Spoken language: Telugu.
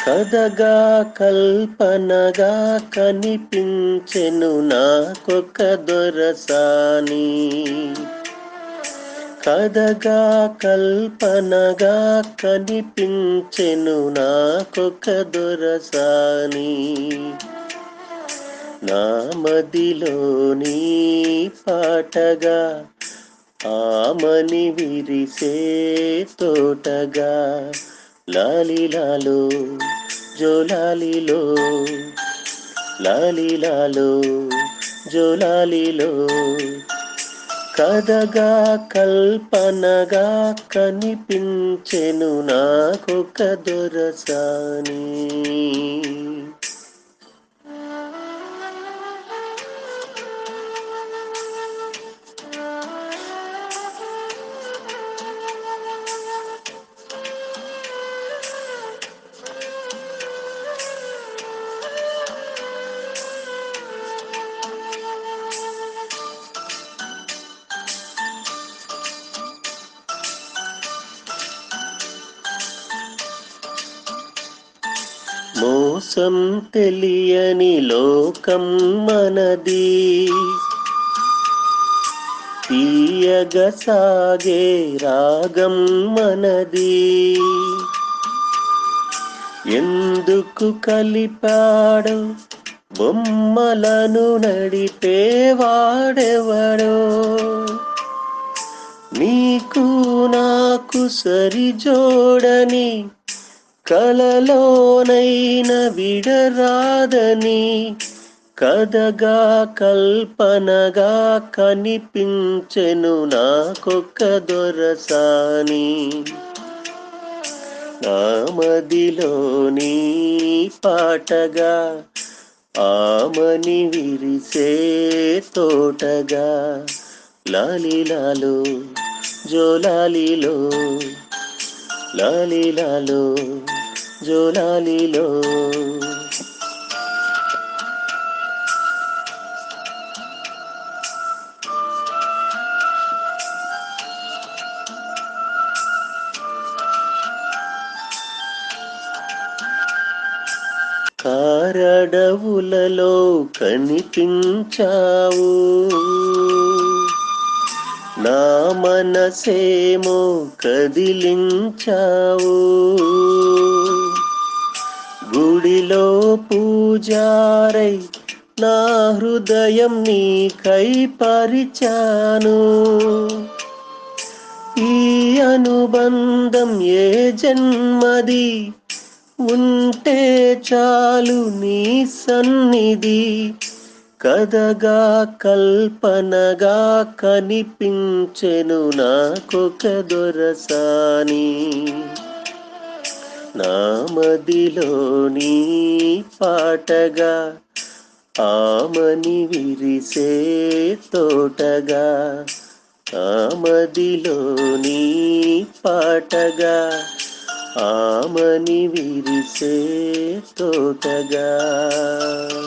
కథగా కల్పనగా కనిపించెను నాకొక దొరసాని కథగా కల్పనగా కనిపించెను నాకొక దొరసాని నా మదిలోని పాటగా ఆమని విరిసే తోటగా లాలిలాలో జోలాలిలో లాలిలాలో జోలాలిలో కథగా కల్పనగా కనిపించెను నాకొక దొరసాని మోసం తెలియని లోకం మనది తీయగ సాగే రాగం మనది ఎందుకు కలిపాడు బొమ్మలను నడిపేవాడెవడో నీకు నాకు సరిజోడని కలలోనైన విడరాదని కథగా కల్పనగా కనిపించెను నాకొక్క దొరసాని నామదిలోని పాటగా ఆమని విరిసే తోటగా లాలిలాలో జోలాలిలో లాలిలాలో జోలాలిలో కారడవులలో కనిపించావు నా మనసేమో కదిలించావు గుడిలో పూజారై నా హృదయం నీకై పరిచాను ఈ అనుబంధం ఏ జన్మది ఉంటే చాలు నీ సన్నిధి కథగా కల్పనగా కనిపించెను నాకొక దొరసాని నామదిలోని పాటగా ఆమని విరిసే తోటగా ఆమదిలోని పాటగా ఆమని విరిసే తోటగా